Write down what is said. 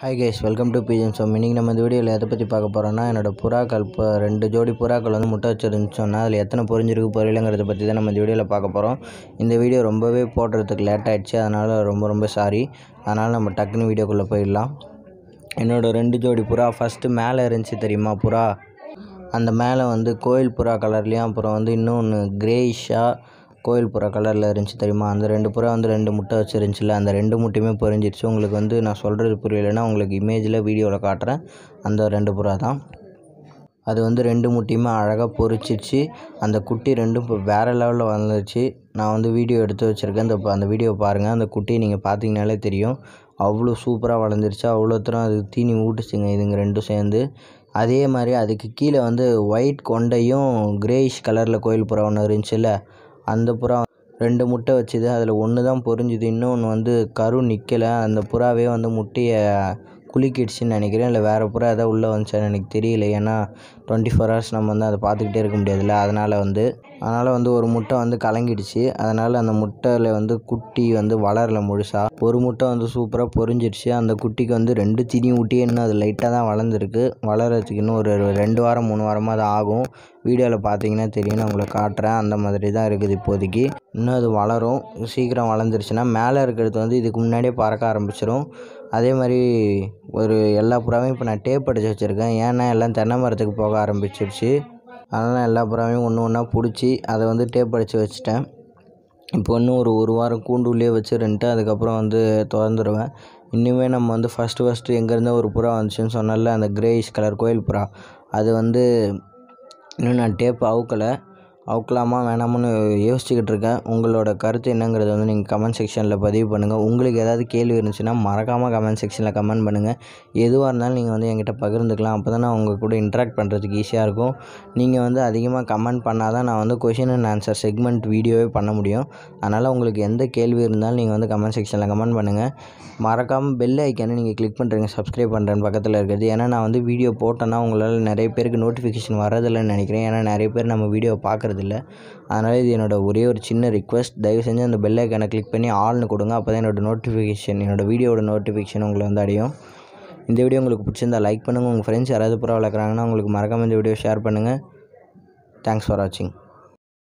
hi guys welcome to பிஜன் so இன்றைக்கி நம்ம இந்த வீடியோவில் எதை பற்றி பார்க்க போகிறோம்னா என்னோடய புறாக்கள் இப்போ ரெண்டு ஜோடி புறாக்கள் வந்து முட்டை வச்சுருந்துச்சோன்னா அதில் எத்தனை பொரிஞ்சிருக்கு பொரியலங்கிறத பற்றி தான் நம்ம இந்த வீடியோவில் பார்க்க போகிறோம் இந்த வீடியோ ரொம்பவே போடுறதுக்கு லேட் ஆகிடுச்சு அதனால் ரொம்ப ரொம்ப சாரி அதனால் நம்ம டக்குன்னு வீடியோக்குள்ளே போயிடலாம் என்னோடய ரெண்டு ஜோடி புறா ஃபஸ்ட்டு மேலே இருந்துச்சு தெரியுமா புறா அந்த மேலே வந்து கோயில் புறா கலர்லேயும் அப்புறம் வந்து இன்னொன்று கிரேயிஷாக கோயில் புறா கலரில் இருந்துச்சு தெரியுமா அந்த ரெண்டு புறா வந்து ரெண்டு முட்டை வச்சுருந்துச்சுல அந்த ரெண்டு முட்டையுமே பொரிஞ்சிருச்சு உங்களுக்கு வந்து நான் சொல்கிறது புரியலைன்னா உங்களுக்கு இமேஜில் வீடியோவில் காட்டுறேன் அந்த ரெண்டு புறா தான் அது வந்து ரெண்டு முட்டையுமே அழகாக பொரிச்சிச்சு அந்த குட்டி ரெண்டும் இப்போ வேறு லெவலில் வளர்ந்துச்சு நான் வந்து வீடியோ எடுத்து வச்சுருக்கேன் இந்த அந்த வீடியோ பாருங்கள் அந்த குட்டியை நீங்கள் பார்த்தீங்கனாலே தெரியும் அவ்வளோ சூப்பராக வளர்ந்துருச்சு அவ்வளோ தூரம் அது தீனி ஊட்டுச்சுங்க இதுங்க ரெண்டும் சேர்ந்து அதே மாதிரி அதுக்கு கீழே வந்து ஒயிட் கொண்டையும் கிரேயிஷ் கலரில் கோயில் புறா ஒன்று இருந்துச்சுல்ல அந்த புறா ரெண்டு முட்டை வச்சுது அதில் ஒன்று தான் பொரிஞ்சுது இன்னொன்று வந்து கரு நிற்கலை அந்த புறாவே வந்து முட்டையை குலுக்கிடுச்சின்னு நினைக்கிறேன் இல்லை வேறு புறா எதாவது உள்ளே வந்துச்சான்னு எனக்கு தெரியல ஏன்னா டுவெண்ட்டி ஃபோர் ஹவர்ஸ் நம்ம வந்து அதை பார்த்துக்கிட்டே இருக்க முடியாதுல்ல அதனால் வந்து அதனால் வந்து ஒரு முட்டை வந்து கலங்கிடுச்சு அதனால் அந்த முட்டையில் வந்து குட்டி வந்து வளரல முழுசாக ஒரு முட்டை வந்து சூப்பராக பொரிஞ்சிடுச்சு அந்த குட்டிக்கு வந்து ரெண்டு திணி ஊட்டி இன்னும் அது லைட்டாக தான் வளர்ந்துருக்கு வளர்கிறதுக்கு இன்னும் ஒரு ரெண்டு வாரம் மூணு வாரமாக தான் ஆகும் வீடியோவில் பார்த்தீங்கன்னா தெரியும் நான் உங்களுக்கு காட்டுறேன் அந்த மாதிரி தான் இருக்குது இப்போதைக்கு இன்னும் அது வளரும் சீக்கிரம் வளர்ந்துருச்சுன்னா மேலே இருக்கிறது வந்து இதுக்கு முன்னாடியே பறக்க ஆரம்பிச்சிடும் அதே மாதிரி ஒரு எல்லா புறாவையும் இப்போ நான் டேப் அடித்து வச்சுருக்கேன் ஏன்னா எல்லாம் தென்னை மரத்துக்கு போக ஆரம்பிச்சிருச்சு அதனால் எல்லா புறாவையும் ஒன்று ஒன்றா பிடிச்சி அதை வந்து டேப் அடித்து வச்சுட்டேன் இப்போ இன்னும் ஒரு ஒரு வாரம் கூண்டுள்ளே வச்சுருந்துட்டு அதுக்கப்புறம் வந்து திறந்துருவேன் இன்னுமே நம்ம வந்து ஃபஸ்ட்டு ஃபஸ்ட்டு எங்கேருந்தோ ஒரு புறா வந்துச்சுன்னு சொன்னால அந்த கிரேயிஷ் கலர் கோயில் புறா அது வந்து இன்னும் நான் டேப் அவுக்கலை அவுக்கலாமா வேணாமான்னு யோசிச்சுக்கிட்டு இருக்கேன் உங்களோட கருத்து என்னங்கிறத வந்து நீங்கள் கமெண்ட் செக்ஷனில் பதிவு பண்ணுங்கள் உங்களுக்கு ஏதாவது கேள்வி இருந்துச்சுன்னா மறக்காமல் கமெண்ட் செக்ஷனில் கமெண்ட் பண்ணுங்கள் எதுவாக இருந்தாலும் நீங்கள் வந்து என்கிட்ட பகிர்ந்துக்கலாம் அப்போ தான் நான் உங்கள் கூட இன்ட்ராக்ட் பண்ணுறதுக்கு ஈஸியாக இருக்கும் நீங்கள் வந்து அதிகமாக கமெண்ட் பண்ணால் தான் நான் வந்து கொஷின் அண்ட் ஆன்சர் செக்மெண்ட் வீடியோவே பண்ண முடியும் அதனால் உங்களுக்கு எந்த கேள்வி இருந்தாலும் நீங்கள் வந்து கமெண்ட் செக்ஷனில் கமெண்ட் பண்ணுங்கள் மறக்காமல் பெல் ஐக்கானே நீங்கள் கிளிக் பண்ணுறீங்க சப்ஸ்கிரைப் பண்ணுறேன் பக்கத்தில் இருக்கிறது ஏன்னா நான் வந்து வீடியோ போட்டேன்னா உங்களால் நிறைய பேருக்கு நோட்டிஃபிகேஷன் வரதில்லைன்னு நினைக்கிறேன் ஏன்னா நிறைய பேர் நம்ம வீடியோ பார்க்குறதில்ல அதனால் இது என்னோடய ஒரே ஒரு சின்ன ரிக்வஸ்ட் தயவு செஞ்சு அந்த பெல் ஐக்கானை கிளிக் பண்ணி ஆல்னு கொடுங்க அப்போ தான் என்னோடய நோட்டிஃபிகேஷன் என்னோடய வீடியோட நோட்டிஃபிகேஷன் உங்களை வந்து அடையும் இந்த வீடியோ உங்களுக்கு பிடிச்சிருந்தா லைக் பண்ணுங்கள் உங்கள் ஃப்ரெண்ட்ஸ் யாராவது புறா வளர்க்குறாங்கன்னா உங்களுக்கு மறக்காமல் இந்த வீடியோ ஷேர் பண்ணுங்கள் தேங்க்ஸ் ஃபார் வாட்சிங்